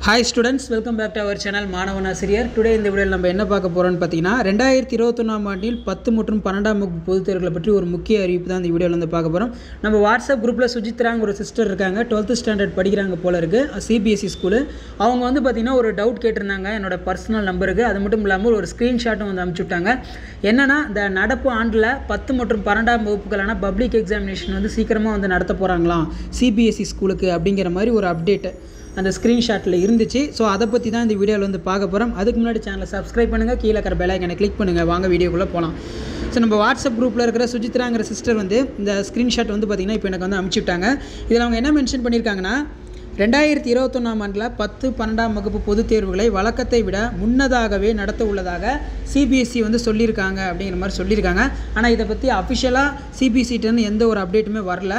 hi students welcome back to our channel மாணவன் ஆசிரியர் today இந்த வீடியோவில் நம்ம என்ன பார்க்க போகிறோம்னு பார்த்தீங்கன்னா ரெண்டாயிரத்தி இருபத்தொன்னாம் ஆண்டில் பத்து மற்றும் பன்னெண்டாம் வகுப்பு பொதுத் தேர்வுகளை பற்றி ஒரு முக்கிய அறிவிப்பு தான் இந்த வீடியோவில் வந்து பார்க்க போகிறோம் நம்ம வாட்ஸ்அப் குரூப்பில் சுஜித்ராங்க ஒரு சிஸ்டர் இருக்காங்க டுவெல்த்து ஸ்டாண்டர்ட் படிக்கிறாங்க போல இருக்குது சிபிஎஸ்சி ஸ்கூலு அவங்க வந்து பார்த்திங்கன்னா ஒரு டவுட் கேட்டிருந்தாங்க என்னோட பர்சனல் நம்பருக்கு அது மட்டும் இல்லாமல் ஒரு ஸ்க்ரீன்ஷாட்டும் வந்து அனுப்பிச்சு விட்டாங்க என்னென்னா இந்த நடப்பு ஆண்டில் பத்து மற்றும் பன்னெண்டாம் வகுப்புகளான பப்ளிக் எக்ஸாமினேஷன் வந்து சீக்கிரமாக வந்து நடத்த போகிறாங்களாம் சிபிஎஸ்சி ஸ்கூலுக்கு அப்படிங்கிற மாதிரி ஒரு அப்டேட்டு அந்த ஸ்க்ரீன்ஷாட்டில் இருந்துச்சு ஸோ அதை பற்றி தான் இந்த வீடியோவில் வந்து பார்க்க போகிறோம் அதுக்கு முன்னாடி சேனலை சப்ஸ்கிரைப் பண்ணுங்கள் கீழே இருக்கிற பெலைக்கனை கிளிக் பண்ணுங்கள் வாங்க வீடியோக்குள்ளே போகலாம் ஸோ நம்ம வாட்ஸ்அப் குரூப்பில் இருக்கிற சுஜித்ராங்கிற சிஸ்டர் வந்து இந்த ஸ்க்ரீன்ஷாட் வந்து பார்த்திங்கன்னா இப்போ எனக்கு வந்து அனுப்பிச்சு விட்டாங்க இதில் அவங்க என்ன மென்ஷன் பண்ணியிருக்காங்கன்னா ரெண்டாயிரத்தி இருபத்தொன்னாம் ஆண்டில் பத்து பன்னெண்டாம் வகுப்பு பொதுத் தேர்வுகளை வழக்கத்தை விட முன்னதாகவே நடத்த உள்ளதாக சிபிஎஸ்சி வந்து சொல்லியிருக்காங்க அப்படிங்கிற மாதிரி சொல்லியிருக்காங்க ஆனால் இதை பற்றி அஃபிஷியலாக சிபிஎஸ்சிட்டேருந்து எந்த ஒரு அப்டேட்டுமே வரல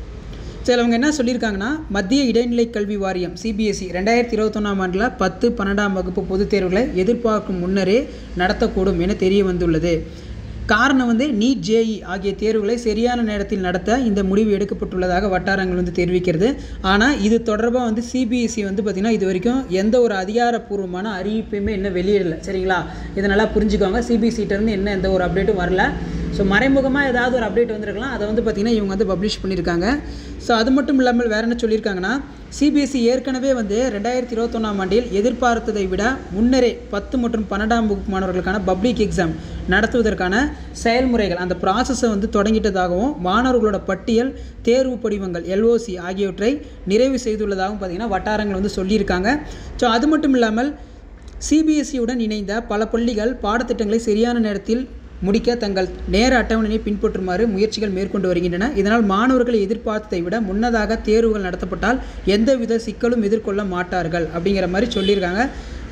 சரி அவங்க என்ன சொல்லியிருக்காங்கன்னா மத்திய இடைநிலை கல்வி வாரியம் சிபிஎஸ்சி ரெண்டாயிரத்தி இருபத்தொன்னாம் ஆண்டில் பத்து பன்னெண்டாம் வகுப்பு பொதுத் தேர்வுகளை எதிர்பார்க்கும் முன்னரே நடத்தக்கூடும் என தெரிய வந்துள்ளது காரணம் வந்து நீட் ஜேஇ ஆகிய தேர்வுகளை சரியான நேரத்தில் நடத்த இந்த முடிவு எடுக்கப்பட்டுள்ளதாக வட்டாரங்கள் வந்து தெரிவிக்கிறது ஆனால் இது தொடர்பாக வந்து சிபிஎஸ்சி வந்து பார்த்திங்கன்னா இது வரைக்கும் எந்த ஒரு அதிகாரப்பூர்வமான அறிவிப்பையுமே இன்னும் வெளியிடலை சரிங்களா இதை நல்லா புரிஞ்சுக்கோங்க சிபிஎஸ்சிட்டேருந்து என்ன எந்த ஒரு அப்டேட்டும் வரல ஸோ மறைமுகமாக ஏதாவது ஒரு அப்டேட் வந்திருக்கலாம் அதை வந்து பார்த்திங்கன்னா இவங்க வந்து பப்ளிஷ் பண்ணியிருக்காங்க ஸோ அது மட்டும் இல்லாமல் வேறு என்ன சொல்லியிருக்காங்கன்னா சிபிஎஸ்சி ஏற்கனவே வந்து ரெண்டாயிரத்தி இருபத்தொன்னாம் ஆண்டில் எதிர்பார்த்ததை விட முன்னரே பத்து மற்றும் பன்னெண்டாம் வகுப்பு மாணவர்களுக்கான பப்ளிக் எக்ஸாம் நடத்துவதற்கான செயல்முறைகள் அந்த ப்ராசஸை வந்து தொடங்கிட்டதாகவும் மாணவர்களோட பட்டியல் தேர்வு படிவங்கள் எல்ஓசி ஆகியவற்றை நிறைவு செய்துள்ளதாகவும் பார்த்திங்கன்னா வட்டாரங்கள் வந்து சொல்லியிருக்காங்க ஸோ அது மட்டும் இல்லாமல் சிபிஎஸ்சியுடன் இணைந்த பல பள்ளிகள் பாடத்திட்டங்களை சரியான நேரத்தில் முடிக்க தங்கள் நேர அட்டவணையை பின்பற்றுமாறு முயற்சிகள் மேற்கொண்டு வருகின்றன இதனால் மாணவர்கள் எதிர்பார்த்ததை விட முன்னதாக தேர்வுகள் நடத்தப்பட்டால் எந்தவித சிக்கலும் எதிர்கொள்ள மாட்டார்கள் அப்படிங்கிற மாதிரி சொல்லியிருக்காங்க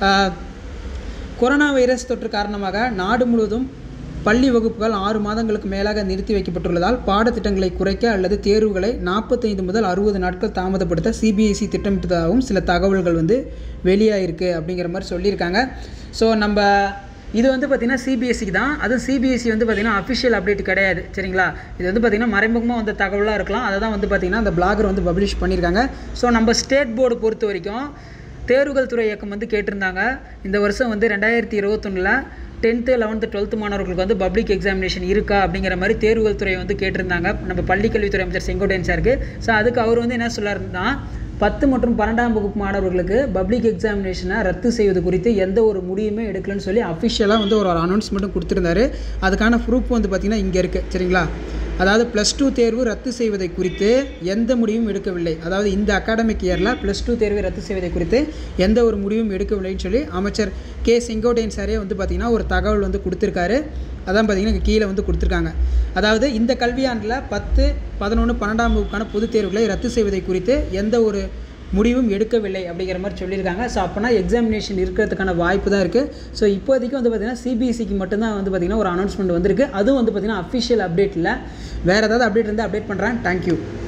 கொரோனா வைரஸ் தொற்று காரணமாக நாடு முழுவதும் பள்ளி வகுப்புகள் ஆறு மாதங்களுக்கு மேலாக நிறுத்தி வைக்கப்பட்டுள்ளதால் பாடத்திட்டங்களை குறைக்க அல்லது தேர்வுகளை நாற்பத்தைந்து முதல் அறுபது நாட்கள் தாமதப்படுத்த சிபிஎஸ்சி திட்டமிட்டதாகவும் சில தகவல்கள் வந்து வெளியாயிருக்கு அப்படிங்கிற மாதிரி சொல்லியிருக்காங்க ஸோ நம்ம இது வந்து பார்த்திங்கன்னா சிபிஎஸ்சிக்கு தான் அதுவும் சிபிஎஸ்சி வந்து பார்த்திங்கன்னா அஃபிஷியல் அப்டேட் கிடையாது சரிங்களா இது வந்து பார்த்திங்கன்னா மறைமுகமாக வந்த தகவலாக இருக்கலாம் அதை தான் வந்து பார்த்திங்கன்னா அந்த பிளாகர் வந்து பப்ளிஷ் பண்ணியிருக்காங்க ஸோ நம்ம ஸ்டேட் போர்டு பொறுத்த வரைக்கும் தேர்வுகள் துறை இயக்கம் வந்து கேட்டிருந்தாங்க இந்த வருஷம் வந்து ரெண்டாயிரத்தி இருபத்தொன்னில் டென்த்து லெவன்த்து டுவெல்த்து மாணவர்களுக்கு வந்து பப்ளிக் எக்ஸாமினேஷன் இருக்கா அப்படிங்கிற மாதிரி தேர்வுகள் துறை வந்து கேட்டிருந்தாங்க நம்ம பள்ளிக்கல்வித்துறை அமைச்சர் செங்கோட்டையன் சாருக்கு ஸோ அதுக்கு அவர் வந்து என்ன சொல்லாருன்னா பத்து மற்றும் பன்னெண்டாம் வகுப்பு மாணவர்களுக்கு பப்ளிக் எக்ஸாமினேஷனை ரத்து செய்வது குறித்து எந்த ஒரு முடிவுமே எடுக்கலன்னு சொல்லி அஃபிஷியலாக வந்து ஒரு அனௌன்ஸ்மெண்ட்டும் கொடுத்துருந்தாரு அதுக்கான ப்ரூஃப் வந்து பார்த்திங்கன்னா இங்கே இருக்குது சரிங்களா அதாவது ப்ளஸ் டூ தேர்வு ரத்து செய்வதை குறித்து எந்த முடிவும் எடுக்கவில்லை அதாவது இந்த அகாடமிக் இயரில் ப்ளஸ் டூ தேர்வை ரத்து செய்வதை குறித்து எந்த ஒரு முடிவும் எடுக்கவில்லைன்னு சொல்லி அமைச்சர் கே செங்கோட்டையன் சாரே வந்து பார்த்திங்கன்னா ஒரு தகவல் வந்து கொடுத்துருக்காரு அதான் பார்த்திங்கன்னா இங்கே கீழே வந்து கொடுத்துருக்காங்க அதாவது இந்த கல்வியாண்டில் பத்து பதினொன்று பன்னெண்டாம் வகுப்புக்கான பொதுத் தேர்வுகளை ரத்து செய்வதை குறித்து எந்த ஒரு முடிவும் எடுக்கவில்லை அப்படிங்கிற மாதிரி சொல்லியிருக்காங்க ஸோ அப்போனா எக்ஸாமினேஷன் இருக்கிறதுக்கான வாய்ப்பு தான் இருக்குது ஸோ இப்போதைக்கு வந்து பார்த்திங்கன்னா சிபிஎஸ்சிக்கு மட்டும்தான் வந்து பார்த்திங்கன்னா ஒரு அனௌன்ஸ்மெண்ட் வந்திருக்கு அதுவும் வந்து பார்த்திங்கன்னா அஃபிஷியல் அப்டேட் இல்லை வேறு ஏதாவது அப்டேட் இருந்தால் அப்டேட் பண்ணுறேன் தேங்க்யூ